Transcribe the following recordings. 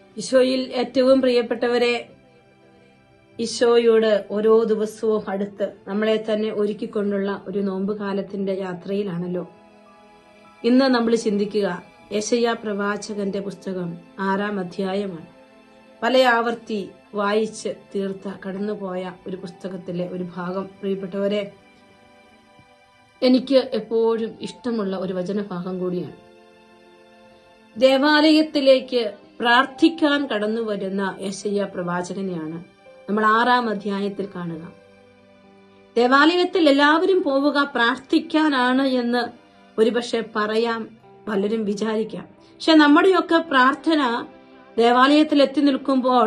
ഈശോയിൽ ഏറ്റവും പ്രിയപ്പെട്ടവരെ ഈശോയോട് ഓരോ ദിവസവും അടുത്ത് നമ്മളെ തന്നെ ഒരുക്കിക്കൊണ്ടുള്ള ഒരു നോമ്പ് കാലത്തിന്റെ യാത്രയിലാണല്ലോ ഇന്ന് നമ്മൾ ചിന്തിക്കുക യശയ്യ പ്രവാചകന്റെ പുസ്തകം ആറാം അധ്യായമാണ് പല ആവർത്തി വായിച്ച് തീർത്ത കടന്നുപോയ ഒരു പുസ്തകത്തിലെ ഒരു ഭാഗം പ്രിയപ്പെട്ടവരെ എനിക്ക് എപ്പോഴും ഇഷ്ടമുള്ള ഒരു വചനഭാഗം കൂടിയാണ് ദേവാലയത്തിലേക്ക് പ്രാർത്ഥിക്കാൻ കടന്നു വരുന്ന യശയ്യ പ്രവാചകനെയാണ് നമ്മൾ ആറാം അധ്യായത്തിൽ കാണുക ദേവാലയത്തിൽ എല്ലാവരും പോവുക പ്രാർത്ഥിക്കാനാണ് എന്ന് ഒരുപക്ഷെ പറയാം പലരും വിചാരിക്കാം പക്ഷെ നമ്മുടെയൊക്കെ പ്രാർത്ഥന ദേവാലയത്തിൽ എത്തി നിൽക്കുമ്പോൾ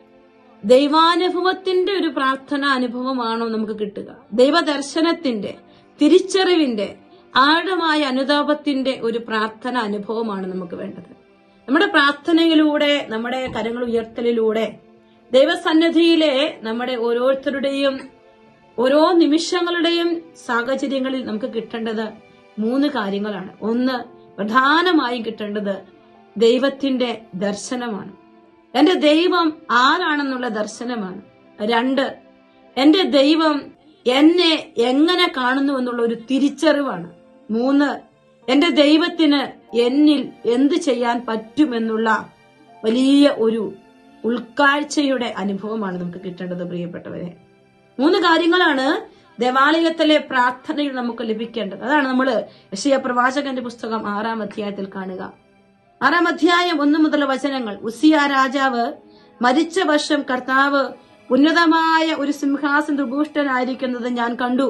ദൈവാനുഭവത്തിന്റെ ഒരു പ്രാർത്ഥന അനുഭവമാണോ നമുക്ക് കിട്ടുക ദൈവദർശനത്തിന്റെ തിരിച്ചറിവിന്റെ ആഴമായ അനുതാപത്തിന്റെ ഒരു പ്രാർത്ഥന അനുഭവമാണ് നമുക്ക് വേണ്ടത് നമ്മുടെ പ്രാർത്ഥനയിലൂടെ നമ്മുടെ കരങ്ങൾ ഉയർത്തലിലൂടെ ദൈവസന്നിധിയിലെ നമ്മുടെ ഓരോരുത്തരുടെയും ഓരോ നിമിഷങ്ങളുടെയും സാഹചര്യങ്ങളിൽ നമുക്ക് കിട്ടേണ്ടത് മൂന്ന് കാര്യങ്ങളാണ് ഒന്ന് പ്രധാനമായും കിട്ടേണ്ടത് ദൈവത്തിന്റെ ദർശനമാണ് എന്റെ ദൈവം ആരാണെന്നുള്ള ദർശനമാണ് രണ്ട് എന്റെ ദൈവം എന്നെ എങ്ങനെ കാണുന്നു എന്നുള്ള ഒരു തിരിച്ചറിവാണ് മൂന്ന് എന്റെ ദൈവത്തിന് എന്നിൽ എന്ത് ചെയ്യാൻ പറ്റുമെന്നുള്ള വലിയ ഒരു ഉൾക്കാഴ്ചയുടെ അനുഭവമാണ് നമുക്ക് കിട്ടേണ്ടത് പ്രിയപ്പെട്ടവരെ മൂന്ന് കാര്യങ്ങളാണ് ദേവാലയത്തിലെ പ്രാർത്ഥനയിൽ നമുക്ക് ലഭിക്കേണ്ടത് അതാണ് നമ്മൾ യശയ പ്രവാചകന്റെ പുസ്തകം ആറാം അധ്യായത്തിൽ കാണുക ആറാം അധ്യായം ഒന്നു മുതൽ വചനങ്ങൾ ഉസിയ രാജാവ് മരിച്ച വർഷം കർത്താവ് ഉന്നതമായ ഒരു സിംഹാസന ദുഭൂഷ്ടനായിരിക്കുന്നത് ഞാൻ കണ്ടു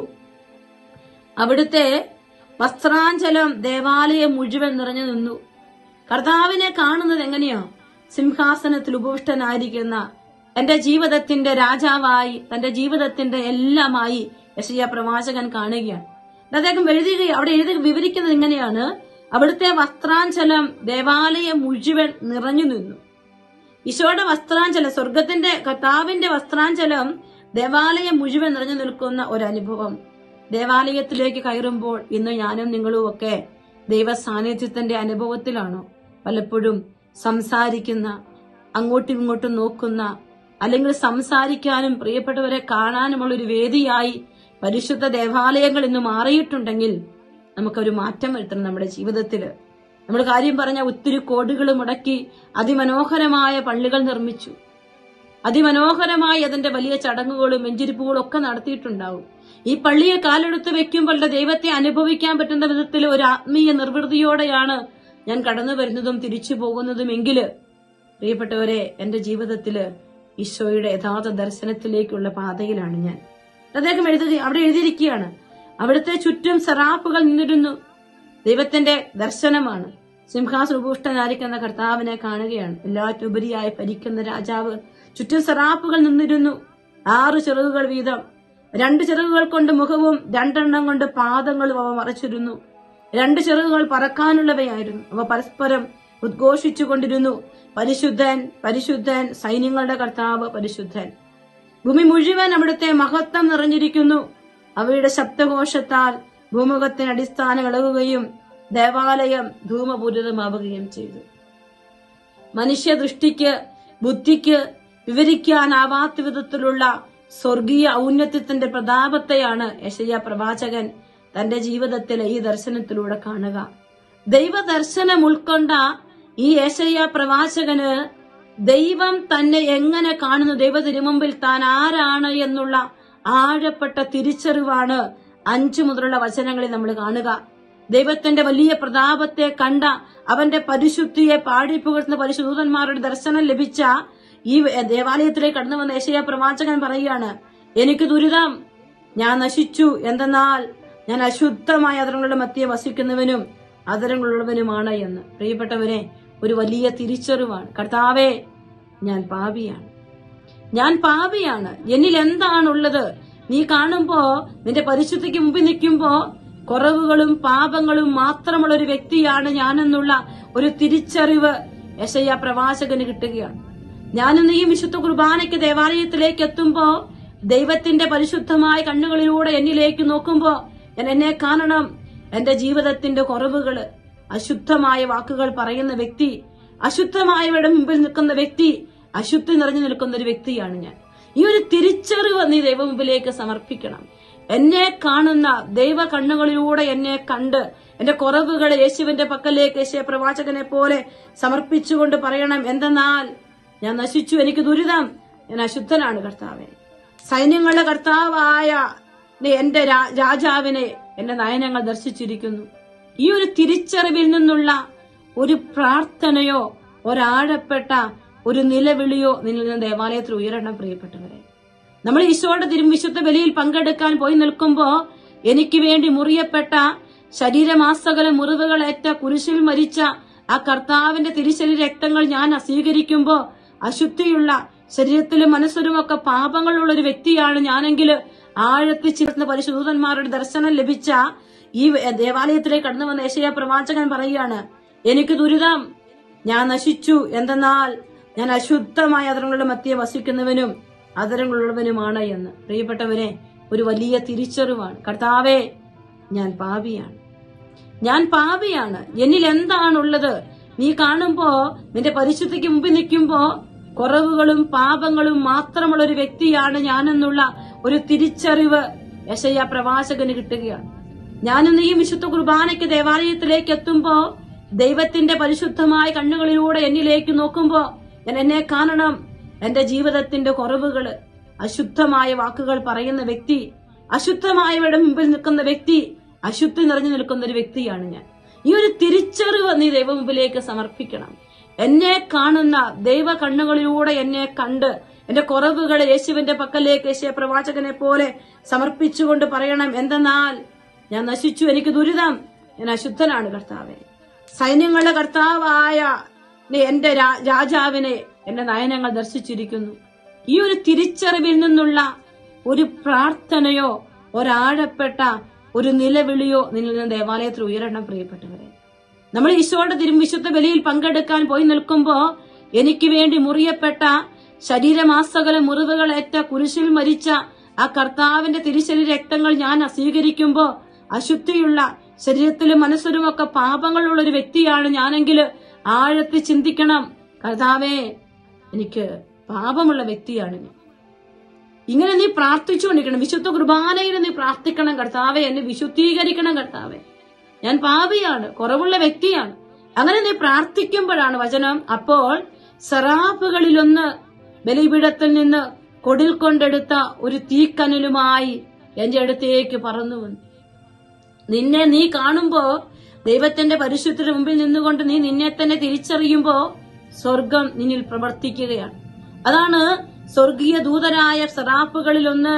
അവിടുത്തെ വസ്ത്രാഞ്ചലം ദേവാലയം മുഴുവൻ നിറഞ്ഞു നിന്നു കർത്താവിനെ കാണുന്നത് എങ്ങനെയാ സിംഹാസനത്തിൽ ഉപവിഷ്ടനായിരിക്കുന്ന എന്റെ ജീവിതത്തിന്റെ രാജാവായി തന്റെ ജീവിതത്തിന്റെ എല്ലാമായി യശയ പ്രവാചകൻ കാണുകയാണ് അദ്ദേഹം എഴുതുക അവിടെ എഴുതി വിവരിക്കുന്നത് എങ്ങനെയാണ് അവിടുത്തെ വസ്ത്രാഞ്ചലം ദേവാലയം മുഴുവൻ നിറഞ്ഞു നിന്നു ഈശോയുടെ വസ്ത്രാഞ്ചലം സ്വർഗത്തിന്റെ കർത്താവിന്റെ വസ്ത്രാഞ്ചലം ദേവാലയം മുഴുവൻ നിറഞ്ഞു നിൽക്കുന്ന ഒരു അനുഭവം ദേവാലയത്തിലേക്ക് കയറുമ്പോൾ ഇന്ന് ഞാനും നിങ്ങളും ഒക്കെ ദൈവ സാന്നിധ്യത്തിന്റെ അനുഭവത്തിലാണോ പലപ്പോഴും സംസാരിക്കുന്ന അങ്ങോട്ടും ഇങ്ങോട്ടും നോക്കുന്ന അല്ലെങ്കിൽ സംസാരിക്കാനും പ്രിയപ്പെട്ടവരെ കാണാനുമുള്ള ഒരു വേദിയായി പരിശുദ്ധ ദേവാലയങ്ങൾ ഇന്ന് മാറിയിട്ടുണ്ടെങ്കിൽ നമുക്കൊരു മാറ്റം വരുത്തണം നമ്മുടെ ജീവിതത്തിൽ നമ്മൾ കാര്യം പറഞ്ഞ ഒത്തിരി കോടികൾ മുടക്കി അതിമനോഹരമായ പള്ളികൾ നിർമ്മിച്ചു അതിമനോഹരമായി അതിന്റെ വലിയ ചടങ്ങുകളും വെഞ്ചിരിപ്പുകളും ഒക്കെ നടത്തിയിട്ടുണ്ടാവും ഈ പള്ളിയെ കാലെടുത്ത് വെക്കുമ്പോൾ ദൈവത്തെ അനുഭവിക്കാൻ പറ്റുന്ന വിധത്തിൽ ഒരു ആത്മീയ നിർവൃതിയോടെയാണ് ഞാൻ കടന്നു വരുന്നതും തിരിച്ചു പോകുന്നതും എങ്കില് പ്രിയപ്പെട്ടവരെ എന്റെ ജീവിതത്തില് ഈശോയുടെ യഥാർത്ഥ ദർശനത്തിലേക്കുള്ള പാതയിലാണ് ഞാൻ അദ്ദേഹം എഴുതുക അവിടെ എഴുതിയിരിക്കുകയാണ് അവിടുത്തെ ചുറ്റും സറാപ്പുകൾ നിന്നിരുന്നു ദൈവത്തിന്റെ ദർശനമാണ് സിംഹാസുഭൂഷ്ടനായിരിക്കുന്ന കർത്താവിനെ കാണുകയാണ് എല്ലാറ്റുപരിയായി ഭരിക്കുന്ന രാജാവ് ചുറ്റും സറാപ്പുകൾ നിന്നിരുന്നു ആറ് ചിറകുകൾ വീതം രണ്ട് ചിറകുകൾ കൊണ്ട് മുഖവും രണ്ടെണ്ണം കൊണ്ട് പാദങ്ങളും അവ മറച്ചിരുന്നു രണ്ട് ചിറകുകൾ പറക്കാനുള്ളവയായിരുന്നു അവ പരസ്പരം ഉദ്ഘോഷിച്ചുകൊണ്ടിരുന്നു പരിശുദ്ധൻ പരിശുദ്ധൻ സൈന്യങ്ങളുടെ കർത്താവ് പരിശുദ്ധൻ ഭൂമി മുഴുവൻ അവിടുത്തെ മഹത്വം നിറഞ്ഞിരിക്കുന്നു അവയുടെ ശബ്ദഘോഷത്താൽ ഭൂമുഖത്തിന് അടിസ്ഥാനം ഇളകുകയും ദേവാലയം ധൂമപൂരിതമാവുകയും ചെയ്തു മനുഷ്യദൃഷ്ടിക്ക് ബുദ്ധിക്ക് വിവരിക്കാനാവാത്ത വിധത്തിലുള്ള സ്വർഗീയ ഔന്നത്യത്തിന്റെ പ്രതാപത്തെയാണ് യശയ്യ പ്രവാചകൻ തന്റെ ജീവിതത്തിലെ ഈ ദർശനത്തിലൂടെ കാണുക ദൈവദർശനം ഉൾക്കൊണ്ട ഈ യേശയ്യ പ്രവാചകന് ദൈവം തന്നെ എങ്ങനെ കാണുന്നു ദൈവ തിരുമുമ്പിൽ താൻ ആരാണ് എന്നുള്ള ആഴപ്പെട്ട തിരിച്ചറിവാണ് അഞ്ചു മുതലുള്ള വചനങ്ങളിൽ നമ്മൾ കാണുക ദൈവത്തിന്റെ വലിയ പ്രതാപത്തെ കണ്ട അവന്റെ പരിശുദ്ധിയെ പാടിപ്പുകർത്തുന്ന പരിശുദ്ധന്മാരുടെ ദർശനം ലഭിച്ച ഈ ദേവാലയത്തിലേക്ക് കടന്നു വന്ന യേശയ പ്രവാചകൻ പറയുകയാണ് എനിക്ക് ദുരിതം ഞാൻ നശിച്ചു എന്തെന്നാൽ ഞാൻ അശുദ്ധമായ അതരങ്ങളുടെ മധ്യ വസിക്കുന്നവനും അതരങ്ങളുള്ളവനുമാണ് എന്ന് പ്രിയപ്പെട്ടവരെ ഒരു വലിയ തിരിച്ചറിവാണ് കർത്താവേ ഞാൻ പാപിയാണ് ഞാൻ പാപിയാണ് എന്നിൽ എന്താണുള്ളത് നീ കാണുമ്പോ നിന്റെ പരിശുദ്ധിക്ക് മുമ്പിൽ നിൽക്കുമ്പോ കുറവുകളും പാപങ്ങളും മാത്രമുള്ള ഒരു വ്യക്തിയാണ് ഞാനെന്നുള്ള ഒരു തിരിച്ചറിവ് യശയ്യ പ്രവാചകന് കിട്ടുകയാണ് ഞാനിന്ന് ഈ വിശുദ്ധ കുർബാനയ്ക്ക് ദേവാലയത്തിലേക്ക് എത്തുമ്പോ ദൈവത്തിന്റെ പരിശുദ്ധമായ കണ്ണുകളിലൂടെ എന്നിലേക്ക് നോക്കുമ്പോ ഞാൻ എന്നെ കാണണം എന്റെ ജീവിതത്തിന്റെ കുറവുകള് അശുദ്ധമായ വാക്കുകൾ പറയുന്ന വ്യക്തി അശുദ്ധമായവരുടെ മുമ്പിൽ നിൽക്കുന്ന വ്യക്തി അശുദ്ധി നിറഞ്ഞു നിൽക്കുന്ന ഒരു വ്യക്തിയാണ് ഞാൻ ഈ ഒരു തിരിച്ചറിവ് നീ ദൈവ മുമ്പിലേക്ക് സമർപ്പിക്കണം എന്നെ കാണുന്ന ദൈവ കണ്ണുകളിലൂടെ എന്നെ കണ്ട് എന്റെ കുറവുകളെ യേശുവിന്റെ പക്കലേക്ക് യേശുവ പ്രവാചകനെ പോലെ സമർപ്പിച്ചുകൊണ്ട് പറയണം എന്തെന്നാൽ ഞാൻ നശിച്ചു എനിക്ക് ദുരിതം ഞാൻ അശുദ്ധനാണ് കർത്താവെ സൈന്യങ്ങളുടെ കർത്താവായ നീ എന്റെ രാ- രാജാവിനെ എന്റെ നയനങ്ങൾ ദർശിച്ചിരിക്കുന്നു ഈ ഒരു തിരിച്ചറിവിൽ നിന്നുള്ള ഒരു പ്രാർത്ഥനയോ ഒരാഴപ്പെട്ട ഒരു നിലവിളിയോ നിന്നിൽ നിന്ന് ദേവാലയത്തിൽ ഉയരണം പ്രിയപ്പെട്ടവരെ നമ്മൾ ഈശോയുടെ തിരുവിശുദ്ധ ബലിയിൽ പങ്കെടുക്കാൻ പോയി നിൽക്കുമ്പോ എനിക്ക് വേണ്ടി മുറിയപ്പെട്ട ശരീരമാസകല മുറിവുകളേറ്റ കുരിശിൽ മരിച്ച ആ കർത്താവിന്റെ തിരിശരീര രക്തങ്ങൾ ഞാൻ സ്വീകരിക്കുമ്പോ അശുദ്ധിയുള്ള ശരീരത്തിലും മനസ്സിലും ഒക്കെ പാപങ്ങളുള്ള ഒരു വ്യക്തിയാണ് ഞാനെങ്കിൽ ആഴത്തിൽ ചേർന്ന പരിശുദ്ധന്മാരുടെ ദർശനം ലഭിച്ച ഈ ദേവാലയത്തിലേക്ക് കടന്നു വന്ന ഏഷ്യ പ്രവാചകൻ പറയുകയാണ് എനിക്ക് ദുരിതം ഞാൻ നശിച്ചു എന്തെന്നാൽ ഞാൻ അശുദ്ധമായ അതരങ്ങളുടെ മധ്യ വസിക്കുന്നവനും അതരങ്ങളുള്ളവനുമാണ് എന്ന് പ്രിയപ്പെട്ടവരെ ഒരു വലിയ തിരിച്ചറിവാണ് കർത്താവേ ഞാൻ പാപിയാണ് ഞാൻ പാപിയാണ് എന്നിൽ എന്താണുള്ളത് നീ കാണുമ്പോ നിന്റെ പരിശുദ്ധിക്ക് മുമ്പിൽ നിൽക്കുമ്പോ കുറവുകളും പാപങ്ങളും മാത്രമുള്ള ഒരു വ്യക്തിയാണ് ഞാനെന്നുള്ള ഒരു തിരിച്ചറിവ് യശയ്യ പ്രവാചകന് കിട്ടുകയാണ് ഞാനും നീയും വിശുദ്ധ കുർബാനയ്ക്ക് ദേവാലയത്തിലേക്ക് എത്തുമ്പോ ദൈവത്തിന്റെ പരിശുദ്ധമായ കണ്ണുകളിലൂടെ എന്നിലേക്ക് നോക്കുമ്പോ ഞാൻ എന്നെ കാണണം എന്റെ ജീവിതത്തിന്റെ കുറവുകള് അശുദ്ധമായ വാക്കുകൾ പറയുന്ന വ്യക്തി അശുദ്ധമായവരുടെ മുമ്പിൽ നിൽക്കുന്ന വ്യക്തി അശുദ്ധി നിറഞ്ഞു നിൽക്കുന്ന ഒരു വ്യക്തിയാണ് ഞാൻ ഈ ഒരു തിരിച്ചറിവ് നീ ദൈവ മുമ്പിലേക്ക് സമർപ്പിക്കണം എന്നെ കാണുന്ന ദൈവ കണ്ണുകളിലൂടെ എന്നെ കണ്ട് എന്റെ കുറവുകളെ യേശുവിന്റെ പക്കലേക്ക് യേശുവ പ്രവാചകനെ പോലെ സമർപ്പിച്ചുകൊണ്ട് പറയണം എന്തെന്നാൽ ഞാൻ നശിച്ചു എനിക്ക് ദുരിതം ഞാൻ അശുദ്ധനാണ് കർത്താവെ സൈന്യങ്ങളുടെ കർത്താവായ നീ എന്റെ രാ- രാജാവിനെ എന്റെ നയനങ്ങൾ ദർശിച്ചിരിക്കുന്നു ഈ ഒരു തിരിച്ചറിവിൽ നിന്നുള്ള ഒരു പ്രാർത്ഥനയോ ഒരാഴപ്പെട്ട ഒരു നിലവിളിയോ നിന്നിൽ നിന്ന് ദേവാലയത്തിൽ ഉയരണം പ്രിയപ്പെട്ടവരെ നമ്മൾ ഈശോയുടെ തിരുവിശുദ്ധ ബലിയിൽ പങ്കെടുക്കാൻ പോയി നിൽക്കുമ്പോ എനിക്ക് വേണ്ടി മുറിയപ്പെട്ട ശരീരമാസകല മുറിവുകളേറ്റ കുരിശിൽ മരിച്ച ആ കർത്താവിന്റെ തിരിശരീര രക്തങ്ങൾ ഞാൻ സ്വീകരിക്കുമ്പോ അശുദ്ധിയുള്ള ശരീരത്തിലും മനസ്സിലും ഒക്കെ പാപങ്ങളുള്ള ഒരു വ്യക്തിയാണ് ഞാനെങ്കിൽ ആഴത്തിൽ ചിന്തിക്കണം കർത്താവേ എനിക്ക് പാപമുള്ള വ്യക്തിയാണ് ഞാൻ ഇങ്ങനെ നീ പ്രാർത്ഥിച്ചുകൊണ്ടിരിക്കണം വിശുദ്ധ കുർബാനയിൽ നീ പ്രാർത്ഥിക്കണം കർത്താവെ എന്നെ വിശുദ്ധീകരിക്കണം കർത്താവെ ഞാൻ പാപിയാണ് കുറവുള്ള വ്യക്തിയാണ് അങ്ങനെ നീ പ്രാർത്ഥിക്കുമ്പോഴാണ് വചനം അപ്പോൾ സെറാഫുകളിലൊന്ന് ബലിപീഠത്തിൽ നിന്ന് കൊടിൽ കൊണ്ടെടുത്ത ഒരു തീക്കനലുമായി എന്റെ അടുത്തേക്ക് പറന്നു വന്നു നിന്നെ നീ കാണുമ്പോ ദൈവത്തിന്റെ പരിശുദ്ധത്തിന് മുമ്പിൽ നിന്നുകൊണ്ട് നീ നിന്നെ തന്നെ തിരിച്ചറിയുമ്പോ സ്വർഗം നിന്നിൽ പ്രവർത്തിക്കുകയാണ് അതാണ് സ്വർഗീയ ദൂതരായ സെറാഫുകളിലൊന്ന്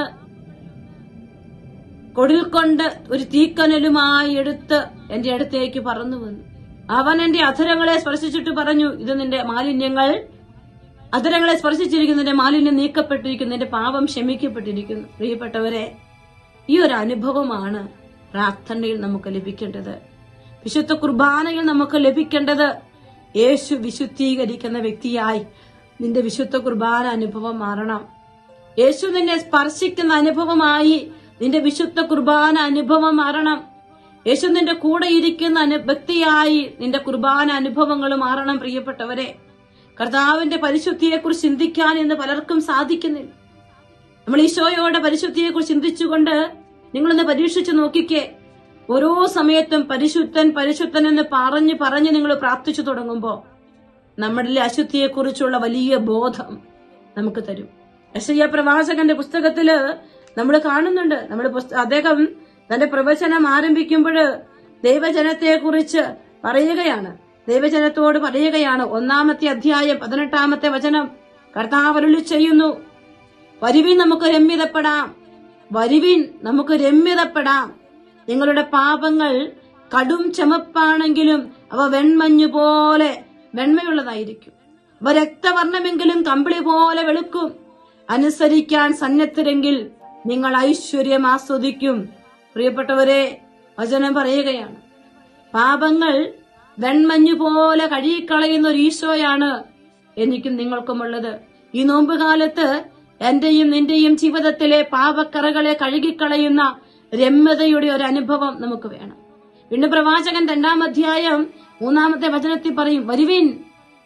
കൊടിൽ കൊണ്ട് ഒരു തീക്കനലുമായി എടുത്ത് എന്റെ അടുത്തേക്ക് പറന്നു വന്നു അവൻ എന്റെ അധരങ്ങളെ സ്പർശിച്ചിട്ട് പറഞ്ഞു ഇത് നിന്റെ മാലിന്യങ്ങൾ അധരങ്ങളെ സ്പർശിച്ചിരിക്കുന്നു നിന്റെ മാലിന്യം നീക്കപ്പെട്ടിരിക്കുന്നു നിന്റെ പാപം ക്ഷമിക്കപ്പെട്ടിരിക്കുന്നു പ്രിയപ്പെട്ടവരെ ഈ ഒരു അനുഭവമാണ് പ്രാർത്ഥനയിൽ നമുക്ക് ലഭിക്കേണ്ടത് വിശുദ്ധ കുർബാനയിൽ നമുക്ക് ലഭിക്കേണ്ടത് യേശു വിശുദ്ധീകരിക്കുന്ന വ്യക്തിയായി നിന്റെ വിശുദ്ധ കുർബാന അനുഭവം മാറണം യേശു നിന്നെ സ്പർശിക്കുന്ന അനുഭവമായി നിന്റെ വിശുദ്ധ കുർബാന അനുഭവം മാറണം യേശു നിന്റെ കൂടെ ഇരിക്കുന്ന അനു- വ്യക്തിയായി നിന്റെ കുർബാന അനുഭവങ്ങൾ മാറണം പ്രിയപ്പെട്ടവരെ കർത്താവിന്റെ പരിശുദ്ധിയെക്കുറിച്ച് ചിന്തിക്കാൻ ഇന്ന് പലർക്കും സാധിക്കുന്നില്ല നമ്മൾ ഈശോയോടെ പരിശുദ്ധിയെക്കുറിച്ച് ചിന്തിച്ചുകൊണ്ട് നിങ്ങളൊന്ന് പരീക്ഷിച്ചു നോക്കിക്കേ ഓരോ സമയത്തും പരിശുദ്ധൻ പരിശുദ്ധൻ എന്ന് പറഞ്ഞ് പറഞ്ഞ് നിങ്ങൾ പ്രാർത്ഥിച്ചു തുടങ്ങുമ്പോ നമ്മളിലെ അശുദ്ധിയെക്കുറിച്ചുള്ള വലിയ ബോധം നമുക്ക് തരും യശയ്യ പ്രവാചകന്റെ പുസ്തകത്തില് നമ്മൾ കാണുന്നുണ്ട് നമ്മൾ അദ്ദേഹം തന്റെ പ്രവചനം ആരംഭിക്കുമ്പോൾ ദൈവജനത്തെക്കുറിച്ച് പറയുകയാണ് ദൈവജനത്തോട് പറയുകയാണ് ഒന്നാമത്തെ അധ്യായം പതിനെട്ടാമത്തെ വചനം കർത്താവ് അരുളി ചെയ്യുന്നു വരുവിൻ നമുക്ക് രമ്യതപ്പെടാം വരുവിൻ നമുക്ക് രമ്യതപ്പെടാം നിങ്ങളുടെ പാപങ്ങൾ കടും ചമപ്പാണെങ്കിലും അവ വെൺമഞ്ഞു പോലെ വെണ്മയുള്ളതായിരിക്കും അവ രക്തവർണ്ണമെങ്കിലും കമ്പിളി പോലെ വെളുക്കും അനുസരിക്കാൻ സന്നദ്ധരെങ്കിൽ നിങ്ങൾ ഐശ്വര്യം ആസ്വദിക്കും പ്രിയപ്പെട്ടവരെ വചനം പറയുകയാണ് പാപങ്ങൾ വെൺമഞ്ഞു പോലെ കഴുകിക്കളയുന്ന ഒരു ഈശോയാണ് എനിക്കും നിങ്ങൾക്കുമുള്ളത് ഈ നോമ്പുകാലത്ത് എന്റെയും നിന്റെയും ജീവിതത്തിലെ പാപക്കറകളെ കഴുകിക്കളയുന്ന രമ്യതയുടെ ഒരു അനുഭവം നമുക്ക് വേണം പിന്നെ പ്രവാചകൻ രണ്ടാം അധ്യായം മൂന്നാമത്തെ വചനത്തിൽ പറയും വരുവിൻ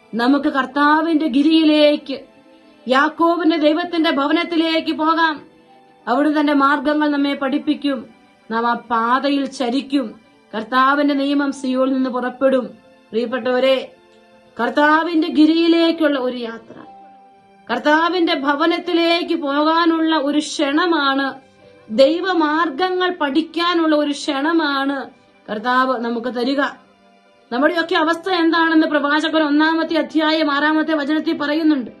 നമുക്ക് കർത്താവിന്റെ ഗിരിയിലേക്ക് യാക്കോബിന്റെ ദൈവത്തിന്റെ ഭവനത്തിലേക്ക് പോകാം അവിടെ തന്റെ മാർഗങ്ങൾ നമ്മെ പഠിപ്പിക്കും നാം ആ പാതയിൽ ചരിക്കും കർത്താവിന്റെ നിയമം സിയോയിൽ നിന്ന് പുറപ്പെടും പ്രിയപ്പെട്ടവരെ കർത്താവിന്റെ ഗിരിയിലേക്കുള്ള ഒരു യാത്ര കർത്താവിന്റെ ഭവനത്തിലേക്ക് പോകാനുള്ള ഒരു ക്ഷണമാണ് ദൈവമാർഗങ്ങൾ പഠിക്കാനുള്ള ഒരു ക്ഷണമാണ് കർത്താവ് നമുക്ക് തരിക നമ്മുടെയൊക്കെ അവസ്ഥ എന്താണെന്ന് പ്രവാചകൻ ഒന്നാമത്തെ അധ്യായം ആറാമത്തെ വചനത്തിൽ പറയുന്നുണ്ട്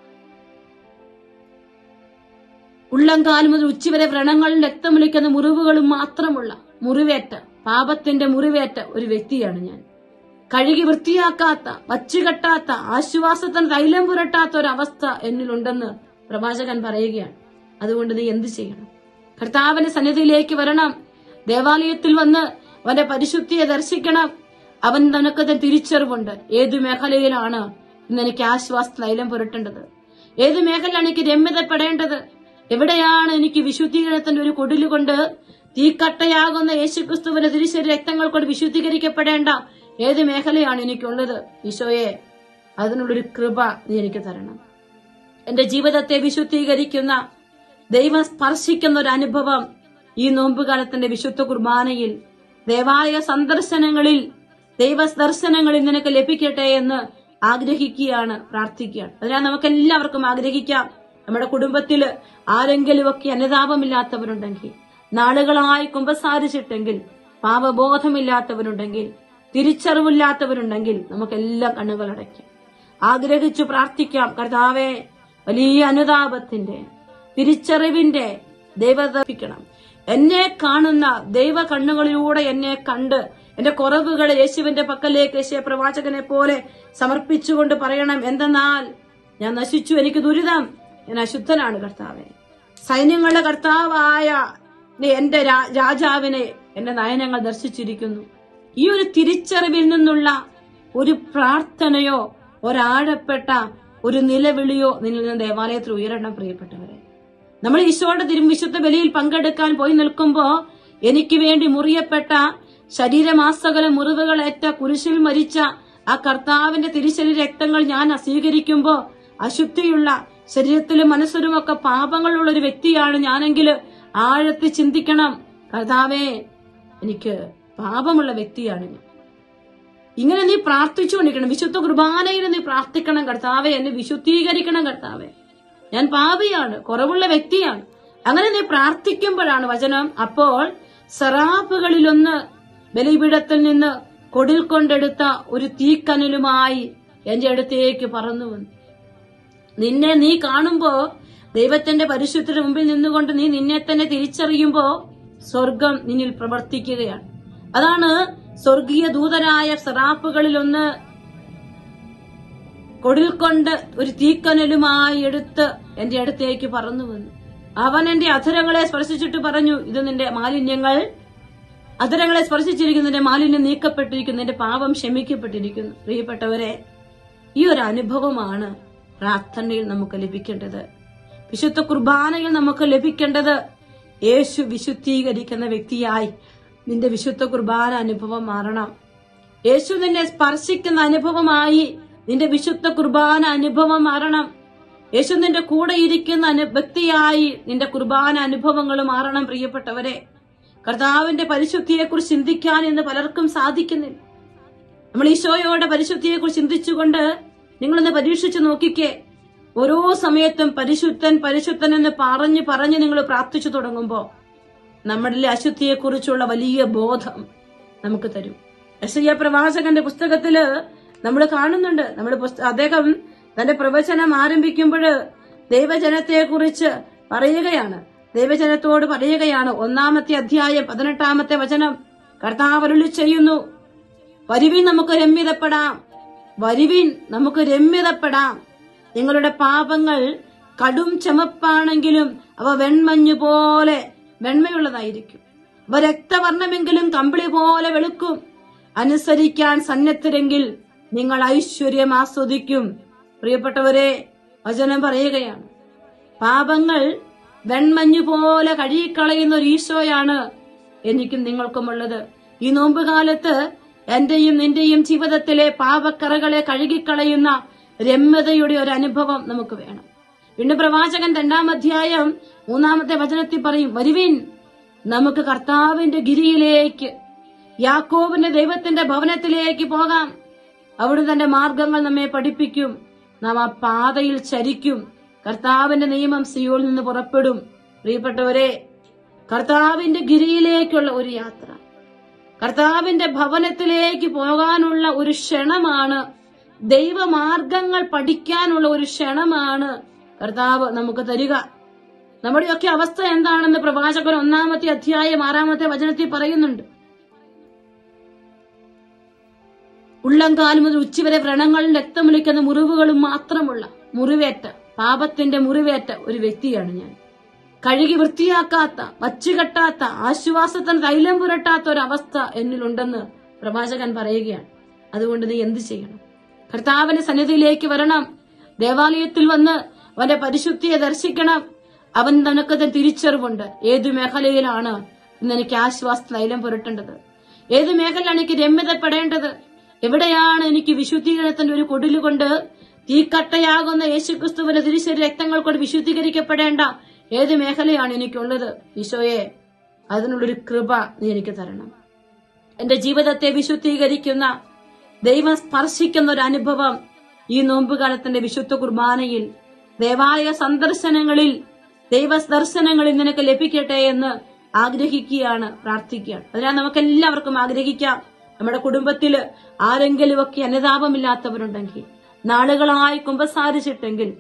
ഉള്ളംകാൽ മുതൽ ഉച്ചവരെ വ്രണങ്ങളും രക്തമൊലിക്കുന്ന മുറിവുകളും മാത്രമുള്ള മുറിവേറ്റ പാപത്തിന്റെ മുറിവേറ്റ ഒരു വ്യക്തിയാണ് ഞാൻ കഴുകി വൃത്തിയാക്കാത്ത വച്ചുകെട്ടാത്ത ആശ്വാസത്തിന് തൈലം പുരട്ടാത്ത ഒരു അവസ്ഥ എന്നിലുണ്ടെന്ന് പ്രവാചകൻ പറയുകയാണ് അതുകൊണ്ട് നീ എന്ത് ചെയ്യണം കർത്താവിന്റെ സന്നിധിയിലേക്ക് വരണം ദേവാലയത്തിൽ വന്ന് അവന്റെ പരിശുദ്ധിയെ ദർശിക്കണം അവൻ നിനക്കത് തിരിച്ചറിവുണ്ട് ഏതു മേഖലയിലാണ് ഇന്ന് എനിക്ക് ആശ്വാസ തൈലം പുരട്ടേണ്ടത് ഏത് മേഖലയാണ് എനിക്ക് രമ്യതപ്പെടേണ്ടത് എവിടെയാണ് എനിക്ക് വിശുദ്ധീകരണത്തിന്റെ ഒരു കൊടിലുകൊണ്ട് തീക്കട്ടയാകുന്ന യേശുക്രിസ്തുവിന്റെ തിരിച്ചൊരു രക്തങ്ങൾ കൊണ്ട് വിശുദ്ധീകരിക്കപ്പെടേണ്ട ഏത് മേഖലയാണ് എനിക്കുള്ളത് ഈശോയെ അതിനുള്ളൊരു കൃപ നീ എനിക്ക് തരണം എന്റെ ജീവിതത്തെ വിശുദ്ധീകരിക്കുന്ന ദൈവം സ്പർശിക്കുന്ന ഒരു അനുഭവം ഈ നോമ്പുകാലത്തിന്റെ വിശുദ്ധ കുർബാനയിൽ ദേവാലയ സന്ദർശനങ്ങളിൽ ദൈവ ദർശനങ്ങളിൽ നിനക്ക് ലഭിക്കട്ടെ എന്ന് ആഗ്രഹിക്കുകയാണ് പ്രാർത്ഥിക്കുകയാണ് അതിനാൽ നമുക്ക് എല്ലാവർക്കും ആഗ്രഹിക്കാം നമ്മുടെ കുടുംബത്തിൽ ആരെങ്കിലുമൊക്കെ അനുതാപമില്ലാത്തവരുണ്ടെങ്കിൽ നാളുകളായി കുമ്പസാരിച്ചിട്ടെങ്കിൽ പാപബോധമില്ലാത്തവരുണ്ടെങ്കിൽ തിരിച്ചറിവില്ലാത്തവരുണ്ടെങ്കിൽ നമുക്കെല്ലാം കണ്ണുകൾ അടയ്ക്കാം ആഗ്രഹിച്ചു പ്രാർത്ഥിക്കാം കർത്താവെ വലിയ അനുതാപത്തിന്റെ തിരിച്ചറിവിന്റെ ദൈവതപ്പിക്കണം എന്നെ കാണുന്ന ദൈവ കണ്ണുകളിലൂടെ എന്നെ കണ്ട് എന്റെ കുറവുകൾ യേശുവിന്റെ പക്കലേക്ക് യേശുവ പ്രവാചകനെ പോലെ സമർപ്പിച്ചുകൊണ്ട് പറയണം എന്തെന്നാൽ ഞാൻ നശിച്ചു എനിക്ക് ദുരിതം ഞാൻ അശുദ്ധനാണ് കർത്താവെ സൈന്യങ്ങളുടെ കർത്താവായ എന്റെ രാ- രാജാവിനെ എന്റെ നയനങ്ങൾ ദർശിച്ചിരിക്കുന്നു ഈ ഒരു തിരിച്ചറിവിൽ നിന്നുള്ള ഒരു പ്രാർത്ഥനയോ ഒരാഴപ്പെട്ട ഒരു നിലവിളിയോ നിന്നിൽ നിന്ന് ദേവാലയത്തിൽ ഉയരണം പ്രിയപ്പെട്ടവരെ നമ്മൾ ഈശോയുടെ തിരുവിശുദ്ധ ബലിയിൽ പങ്കെടുക്കാൻ പോയി നിൽക്കുമ്പോ എനിക്ക് വേണ്ടി മുറിയപ്പെട്ട ശരീരമാസകല മുറിവുകളേറ്റ കുരിശിൽ മരിച്ച ആ കർത്താവിന്റെ തിരിശരീര രക്തങ്ങൾ ഞാൻ സ്വീകരിക്കുമ്പോ അശുദ്ധിയുള്ള ശരീരത്തിലും മനസ്സിലും ഒക്കെ പാപങ്ങളുള്ള ഒരു വ്യക്തിയാണ് ഞാനെങ്കിൽ ആഴത്തിൽ ചിന്തിക്കണം കർത്താവേ എനിക്ക് പാപമുള്ള വ്യക്തിയാണ് ഞാൻ ഇങ്ങനെ നീ പ്രാർത്ഥിച്ചുകൊണ്ടിരിക്കണം വിശുദ്ധ കുർബാനയിൽ നീ പ്രാർത്ഥിക്കണം കർത്താവെ എന്നെ വിശുദ്ധീകരിക്കണം കർത്താവെ ഞാൻ പാപിയാണ് കുറവുള്ള വ്യക്തിയാണ് അങ്ങനെ നീ പ്രാർത്ഥിക്കുമ്പോഴാണ് വചനം അപ്പോൾ സറാപ്പുകളിലൊന്ന് ബലിപീഠത്തിൽ നിന്ന് കൊടിൽ കൊണ്ടെടുത്ത ഒരു തീക്കനലുമായി എന്റെ അടുത്തേക്ക് പറന്നു വന്നു നിന്നെ നീ കാണുമ്പോ ദൈവത്തിന്റെ പരിശുദ്ധത്തിന് മുമ്പിൽ നിന്നുകൊണ്ട് നീ നിന്നെ തന്നെ തിരിച്ചറിയുമ്പോ സ്വർഗം നിന്നിൽ പ്രവർത്തിക്കുകയാണ് അതാണ് സ്വർഗീയ ദൂതരായ സറാപ്പുകളിലൊന്ന് കൊടിൽ കൊണ്ട് ഒരു തീക്കനലുമായി എടുത്ത് എന്റെ അടുത്തേക്ക് പറന്നു വന്നു അവൻ എന്റെ അധരങ്ങളെ സ്പർശിച്ചിട്ട് പറഞ്ഞു ഇത് നിന്റെ മാലിന്യങ്ങൾ അധരങ്ങളെ സ്പർശിച്ചിരിക്കുന്നു നിന്റെ മാലിന്യം നീക്കപ്പെട്ടിരിക്കുന്നു നിന്റെ പാപം ക്ഷമിക്കപ്പെട്ടിരിക്കുന്നു പ്രിയപ്പെട്ടവരെ ഈ ഒരു അനുഭവമാണ് പ്രാർത്ഥനയിൽ നമുക്ക് ലഭിക്കേണ്ടത് വിശുദ്ധ കുർബാനയിൽ നമുക്ക് ലഭിക്കേണ്ടത് യേശു വിശുദ്ധീകരിക്കുന്ന വ്യക്തിയായി നിന്റെ വിശുദ്ധ കുർബാന അനുഭവം മാറണം യേശു നിന്നെ സ്പർശിക്കുന്ന അനുഭവമായി നിന്റെ വിശുദ്ധ കുർബാന അനുഭവം മാറണം യേശു നിന്റെ കൂടെ ഇരിക്കുന്ന അനു- വ്യക്തിയായി നിന്റെ കുർബാന അനുഭവങ്ങൾ മാറണം പ്രിയപ്പെട്ടവരെ കർത്താവിന്റെ പരിശുദ്ധിയെക്കുറിച്ച് ചിന്തിക്കാൻ ഇന്ന് പലർക്കും സാധിക്കുന്നില്ല നമ്മൾ ഈശോയോടെ പരിശുദ്ധിയെക്കുറിച്ച് ചിന്തിച്ചുകൊണ്ട് നിങ്ങളൊന്ന് പരീക്ഷിച്ചു നോക്കിക്കേ ഓരോ സമയത്തും പരിശുദ്ധൻ പരിശുദ്ധൻ എന്ന് പറഞ്ഞ് പറഞ്ഞ് നിങ്ങൾ പ്രാർത്ഥിച്ചു തുടങ്ങുമ്പോ നമ്മളിലെ അശുദ്ധിയെക്കുറിച്ചുള്ള വലിയ ബോധം നമുക്ക് തരും യശയ്യ പ്രവാചകന്റെ പുസ്തകത്തില് നമ്മൾ കാണുന്നുണ്ട് നമ്മൾ അദ്ദേഹം തന്റെ പ്രവചനം ആരംഭിക്കുമ്പോൾ ദൈവജനത്തെക്കുറിച്ച് പറയുകയാണ് ദൈവജനത്തോട് പറയുകയാണ് ഒന്നാമത്തെ അധ്യായം പതിനെട്ടാമത്തെ വചനം കർത്താവ് അരുളി ചെയ്യുന്നു വരുവിൻ നമുക്ക് രമ്യതപ്പെടാം വരുവിൻ നമുക്ക് രമ്യതപ്പെടാം നിങ്ങളുടെ പാപങ്ങൾ കടും ചമപ്പാണെങ്കിലും അവ വെൺമഞ്ഞു പോലെ വെണ്മയുള്ളതായിരിക്കും അവ രക്തവർണ്ണമെങ്കിലും കമ്പിളി പോലെ വെളുക്കും അനുസരിക്കാൻ സന്നദ്ധരെങ്കിൽ നിങ്ങൾ ഐശ്വര്യം ആസ്വദിക്കും പ്രിയപ്പെട്ടവരെ വചനം പറയുകയാണ് പാപങ്ങൾ വെൺമഞ്ഞു പോലെ കഴുകിക്കളയുന്ന ഒരു ഈശോയാണ് എനിക്കും നിങ്ങൾക്കുമുള്ളത് ഈ നോമ്പുകാലത്ത് എന്റെയും നിന്റെയും ജീവിതത്തിലെ പാപക്കറകളെ കഴുകിക്കളയുന്ന രമ്യതയുടെ ഒരു അനുഭവം നമുക്ക് വേണം വീണ്ടും പ്രവാചകൻ രണ്ടാം അധ്യായം മൂന്നാമത്തെ വചനത്തിൽ പറയും വരുവിൻ നമുക്ക് കർത്താവിന്റെ ഗിരിയിലേക്ക് യാക്കോബിന്റെ ദൈവത്തിന്റെ ഭവനത്തിലേക്ക് പോകാം അവിടെ തന്റെ മാർഗങ്ങൾ നമ്മെ പഠിപ്പിക്കും നാം ആ പാതയിൽ ചരിക്കും കർത്താവിന്റെ നിയമം സിയോയിൽ നിന്ന് പുറപ്പെടും പ്രിയപ്പെട്ടവരെ കർത്താവിന്റെ ഗിരിയിലേക്കുള്ള ഒരു യാത്ര കർത്താവിന്റെ ഭവനത്തിലേക്ക് പോകാനുള്ള ഒരു ക്ഷണമാണ് ദൈവമാർഗങ്ങൾ പഠിക്കാനുള്ള ഒരു ക്ഷണമാണ് കർത്താവ് നമുക്ക് തരിക നമ്മുടെയൊക്കെ അവസ്ഥ എന്താണെന്ന് പ്രവാചകൻ ഒന്നാമത്തെ അധ്യായം ആറാമത്തെ വചനത്തിൽ പറയുന്നുണ്ട് ഉള്ളംകാലം മുതൽ ഉച്ചവരെ വ്രണങ്ങളും രക്തമൊലിക്കുന്ന മുറിവുകളും മാത്രമുള്ള മുറിവേറ്റ പാപത്തിന്റെ മുറിവേറ്റ ഒരു വ്യക്തിയാണ് ഞാൻ കഴുകി വൃത്തിയാക്കാത്ത വച്ചുകെട്ടാത്ത ആശ്വാസത്തിന് തൈലം പുരട്ടാത്ത ഒരു അവസ്ഥ എന്നിലുണ്ടെന്ന് പ്രവാചകൻ പറയുകയാണ് അതുകൊണ്ട് നീ എന്ത് ചെയ്യണം കർത്താവിന്റെ സന്നിധിയിലേക്ക് വരണം ദേവാലയത്തിൽ വന്ന് അവന്റെ പരിശുദ്ധിയെ ദർശിക്കണം അവൻ നിനക്കത് തിരിച്ചറിവുണ്ട് ഏതു മേഖലയിലാണ് ഇന്ന് എനിക്ക് ആശ്വാസ തൈലം പുരട്ടേണ്ടത് ഏത് മേഖലയാണ് എനിക്ക് രമ്യതപ്പെടേണ്ടത് എവിടെയാണ് എനിക്ക് വിശുദ്ധീകരണത്തിന്റെ ഒരു കൊടിലുകൊണ്ട് തീക്കട്ടയാകുന്ന യേശുക്രിസ്തുവിന്റെ തിരിച്ചൊരു രക്തങ്ങൾ കൊണ്ട് വിശുദ്ധീകരിക്കപ്പെടേണ്ട ഏത് മേഖലയാണ് എനിക്കുള്ളത് ഈശോയെ അതിനുള്ളൊരു കൃപ നീ എനിക്ക് തരണം എന്റെ ജീവിതത്തെ വിശുദ്ധീകരിക്കുന്ന ദൈവം സ്പർശിക്കുന്ന ഒരു അനുഭവം ഈ നോമ്പുകാലത്തിന്റെ വിശുദ്ധ കുർബാനയിൽ ദേവാലയ സന്ദർശനങ്ങളിൽ ദൈവ ദർശനങ്ങളിൽ നിനക്ക് ലഭിക്കട്ടെ എന്ന് ആഗ്രഹിക്കുകയാണ് പ്രാർത്ഥിക്കുകയാണ് അതിനാൽ നമുക്ക് എല്ലാവർക്കും ആഗ്രഹിക്കാം നമ്മുടെ കുടുംബത്തില് ആരെങ്കിലുമൊക്കെ അനുതാപമില്ലാത്തവരുണ്ടെങ്കിൽ നാളുകളായി കുമ്പസാരിച്ചിട്ടെങ്കിൽ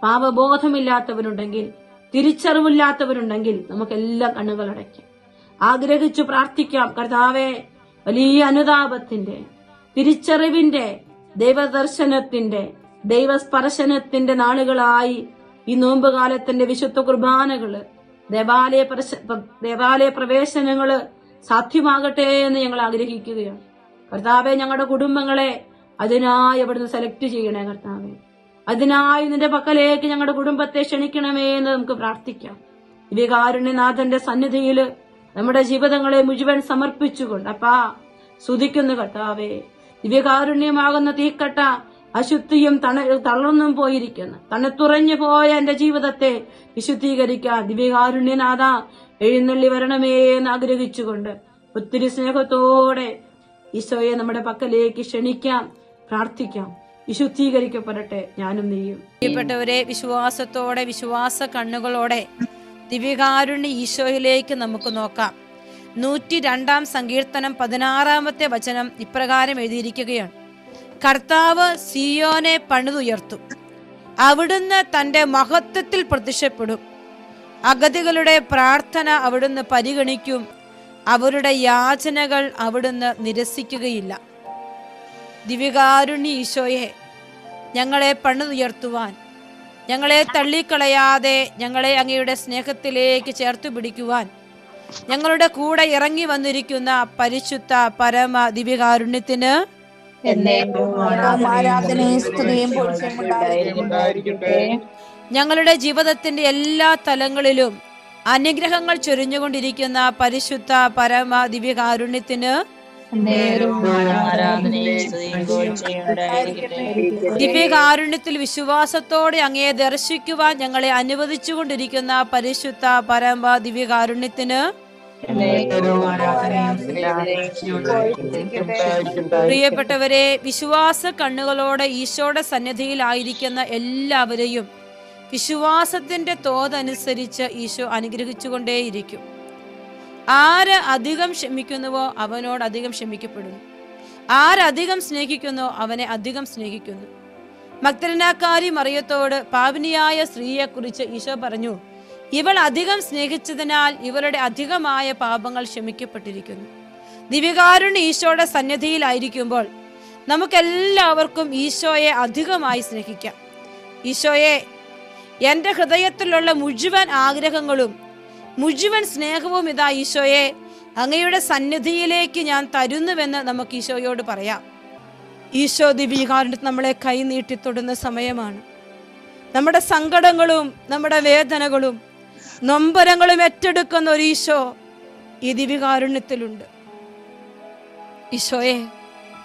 പാപബോധമില്ലാത്തവരുണ്ടെങ്കിൽ തിരിച്ചറിവില്ലാത്തവരുണ്ടെങ്കിൽ നമുക്കെല്ലാം കണ്ണുകൾ അടയ്ക്കാം ആഗ്രഹിച്ചു പ്രാർത്ഥിക്കാം കർത്താവെ വലിയ അനുതാപത്തിന്റെ തിരിച്ചറിവിന്റെ ദൈവദർശനത്തിന്റെ ദൈവസ്പർശനത്തിന്റെ നാളുകളായി ഈ നോമ്പുകാലത്തിന്റെ വിശുദ്ധ കുർബാനകള് ദേവാലയ പ്രശ- ദേവാലയ പ്രവേശനങ്ങള് സാധ്യമാകട്ടെ എന്ന് ഞങ്ങൾ ആഗ്രഹിക്കുകയാണ് കർത്താവെ ഞങ്ങളുടെ കുടുംബങ്ങളെ അതിനായി അവിടുന്ന് സെലക്ട് ചെയ്യണേ കർത്താവെ അതിനായി നിന്റെ പക്കലേക്ക് ഞങ്ങളുടെ കുടുംബത്തെ ക്ഷണിക്കണമേ എന്ന് നമുക്ക് പ്രാർത്ഥിക്കാം ദിവ്യകാരുണ്യനാഥന്റെ സന്നിധിയില് നമ്മുടെ ജീവിതങ്ങളെ മുഴുവൻ സമർപ്പിച്ചുകൊണ്ട് അപ്പാ സ്തുതിക്കുന്നു കർത്താവേ ദിവ്യകാരുണ്യമാകുന്ന തീക്കട്ട അശുദ്ധിയും തണ തളർന്നും പോയിരിക്കുന്നു തണുത്തുറഞ്ഞു പോയ എന്റെ ജീവിതത്തെ വിശുദ്ധീകരിക്കാൻ ദിവ്യകാരുണ്യനാഥ എഴുന്നള്ളി വരണമേ എന്ന് ആഗ്രഹിച്ചുകൊണ്ട് ഒത്തിരി സ്നേഹത്തോടെ ഈശോയെ നമ്മുടെ പക്കലേക്ക് ക്ഷണിക്കാം പ്രാർത്ഥിക്കാം വിശുദ്ധീകരിക്കപ്പെടട്ടെ ഞാനും നീയും പ്രിയപ്പെട്ടവരെ വിശ്വാസത്തോടെ വിശ്വാസ കണ്ണുകളോടെ ദിവ്യകാരുണ്യ ഈശോയിലേക്ക് നമുക്ക് നോക്കാം നൂറ്റി രണ്ടാം സങ്കീർത്തനം പതിനാറാമത്തെ വചനം ഇപ്രകാരം എഴുതിയിരിക്കുകയാണ് കർത്താവ് സിയോനെ പണിതുയർത്തും അവിടുന്ന് തന്റെ മഹത്വത്തിൽ പ്രത്യക്ഷപ്പെടും അഗതികളുടെ പ്രാർത്ഥന അവിടുന്ന് പരിഗണിക്കും അവരുടെ യാചനകൾ അവിടുന്ന് നിരസിക്കുകയില്ല ദിവ്യകാരുണ്യ ഈശോയെ ഞങ്ങളെ പണിതുയർത്തുവാൻ ഞങ്ങളെ തള്ളിക്കളയാതെ ഞങ്ങളെ അങ്ങയുടെ സ്നേഹത്തിലേക്ക് ചേർത്തു പിടിക്കുവാൻ ഞങ്ങളുടെ കൂടെ ഇറങ്ങി വന്നിരിക്കുന്ന പരിശുദ്ധ പരമ ദിവ്യകാരുണ്യത്തിന് ആരാധനയും സ്തുതിയും പുരുഷനും ഉണ്ടായിരിക്കട്ടെ ഞങ്ങളുടെ ജീവിതത്തിന്റെ എല്ലാ തലങ്ങളിലും അനുഗ്രഹങ്ങൾ ചൊരിഞ്ഞുകൊണ്ടിരിക്കുന്ന പരിശുദ്ധ പരമ ദിവ്യകാരുണ്യത്തിന് ആരാധനയും സ്തുതിയും പുകഴ്ചയും ഉണ്ടായിരിക്കട്ടെ ദിവ്യകാരുണ്യത്തിൽ വിശ്വാസത്തോടെ അങ്ങയെ ദർശിക്കുവാൻ ഞങ്ങളെ അനുവദിച്ചുകൊണ്ടിരിക്കുന്ന പരിശുദ്ധ പരമ ദിവ്യകാരുണ്യത്തിന് പ്രിയപ്പെട്ടവരെ വിശ്വാസ കണ്ണുകളോടെ ഈശോയുടെ സന്നിധിയിലായിരിക്കുന്ന എല്ലാവരെയും വിശ്വാസത്തിന്റെ തോതനുസരിച്ച് ഈശോ അനുഗ്രഹിച്ചുകൊണ്ടേയിരിക്കും ആര് അധികം ക്ഷമിക്കുന്നുവോ അവനോട് അധികം ക്ഷമിക്കപ്പെടുന്നു ആരധികം സ്നേഹിക്കുന്നോ അവനെ അധികം സ്നേഹിക്കുന്നു മക്തരനാക്കാരി മറിയത്തോട് പാപിനിയായ സ്ത്രീയെക്കുറിച്ച് ഈശോ പറഞ്ഞു ഇവൾ അധികം സ്നേഹിച്ചതിനാൽ ഇവളുടെ അധികമായ പാപങ്ങൾ ക്ഷമിക്കപ്പെട്ടിരിക്കുന്നു ദിവ്യകാരുണ്യ ഈശോയുടെ സന്നിധിയിലായിരിക്കുമ്പോൾ നമുക്കെല്ലാവർക്കും ഈശോയെ അധികമായി സ്നേഹിക്കാം ഈശോയെ എൻ്റെ ഹൃദയത്തിലുള്ള മുഴുവൻ ആഗ്രഹങ്ങളും മുഴുവൻ സ്നേഹവും ഇതാ ഈശോയെ അങ്ങയുടെ സന്നിധിയിലേക്ക് ഞാൻ തരുന്നുവെന്ന് നമുക്ക് ഈശോയോട് പറയാം ഈശോ ദിവ്യകാരുണ്യത്തിൽ നമ്മളെ കൈനീട്ടി തൊടുന്ന സമയമാണ് നമ്മുടെ സങ്കടങ്ങളും നമ്മുടെ വേദനകളും നൊമ്പരങ്ങളും ഏറ്റെടുക്കുന്ന ഒരു ഈശോ ഈ ദിവ്യകാരുണ്യത്തിലുണ്ട് ഈശോയെ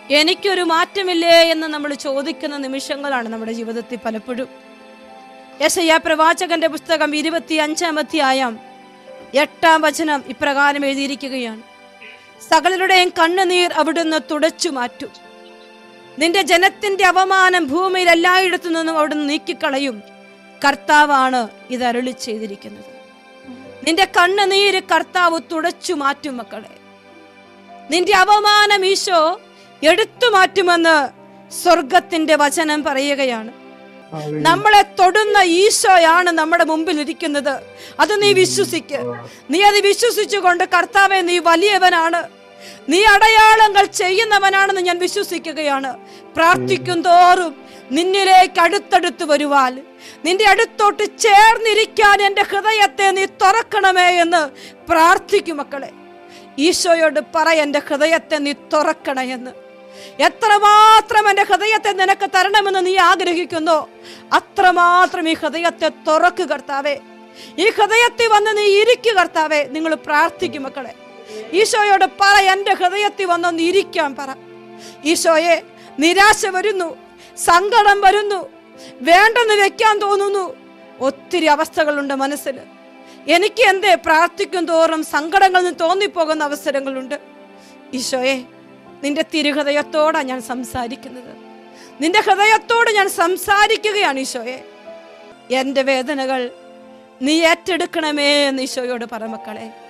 എനിക്കൊരു മാറ്റമില്ലേ എന്ന് നമ്മൾ ചോദിക്കുന്ന നിമിഷങ്ങളാണ് നമ്മുടെ ജീവിതത്തിൽ പലപ്പോഴും യശയ്യ പ്രവാചകന്റെ പുസ്തകം ഇരുപത്തി അഞ്ചാം അധ്യായം എട്ടാം വചനം ഇപ്രകാരം എഴുതിയിരിക്കുകയാണ് സകലരുടെയും കണ്ണുനീർ അവിടുന്ന് തുടച്ചു മാറ്റും നിന്റെ ജനത്തിന്റെ അവമാനം ഭൂമിയിൽ എല്ലായിടത്തു നിന്നും അവിടുന്ന് നീക്കിക്കളയും കർത്താവാണ് ഇത് അരുളി ചെയ്തിരിക്കുന്നത് നിന്റെ കണ്ണുനീര് കർത്താവ് തുടച്ചു മാറ്റും മക്കളെ നിന്റെ അവമാനം ഈശോ എടുത്തു മാറ്റുമെന്ന് സ്വർഗത്തിന്റെ വചനം പറയുകയാണ് നമ്മളെ തൊടുന്ന ഈശോയാണ് നമ്മുടെ മുമ്പിൽ ഇരിക്കുന്നത് അത് നീ വിശ്വസിക്ക് നീ അത് വിശ്വസിച്ചുകൊണ്ട് കർത്താവെ നീ വലിയവനാണ് നീ അടയാളങ്ങൾ ചെയ്യുന്നവനാണെന്ന് ഞാൻ വിശ്വസിക്കുകയാണ് പ്രാർത്ഥിക്കും തോറും നിന്നിലേക്ക് അടുത്തടുത്ത് വരുവാൻ നിന്റെ അടുത്തോട്ട് ചേർന്നിരിക്കാൻ എൻ്റെ ഹൃദയത്തെ നീ തുറക്കണമേ എന്ന് പ്രാർത്ഥിക്കും മക്കളെ ഈശോയോട് പറ എൻ്റെ ഹൃദയത്തെ നീ തുറക്കണേ എന്ന് എത്രമാത്രം എൻ്റെ ഹൃദയത്തെ നിനക്ക് തരണമെന്ന് നീ ആഗ്രഹിക്കുന്നോ അത്രമാത്രം ഈ ഹൃദയത്തെ തുറക്കു കർത്താവേ ഈ ഹൃദയത്തിൽ വന്ന് നീ ഇരിക്കു കർത്താവേ നിങ്ങൾ പ്രാർത്ഥിക്കും മക്കളെ ഈശോയോട് പറ എൻ്റെ ഹൃദയത്തിൽ വന്നൊന്ന് ഇരിക്കാൻ പറ ഈശോയെ നിരാശ വരുന്നു സങ്കടം വരുന്നു വേണ്ടെന്ന് വെക്കാൻ തോന്നുന്നു ഒത്തിരി അവസ്ഥകളുണ്ട് മനസ്സിൽ എനിക്ക് എന്തേ പ്രാർത്ഥിക്കും തോറും സങ്കടങ്ങളിൽ നിന്ന് തോന്നിപ്പോകുന്ന അവസരങ്ങളുണ്ട് ഈശോയെ നിന്റെ തിരുഹൃദയത്തോടാണ് ഞാൻ സംസാരിക്കുന്നത് നിന്റെ ഹൃദയത്തോട് ഞാൻ സംസാരിക്കുകയാണ് ഈശോയെ എൻ്റെ വേദനകൾ നീ ഏറ്റെടുക്കണമേ എന്ന് ഈശോയോട് പറ മക്കളെ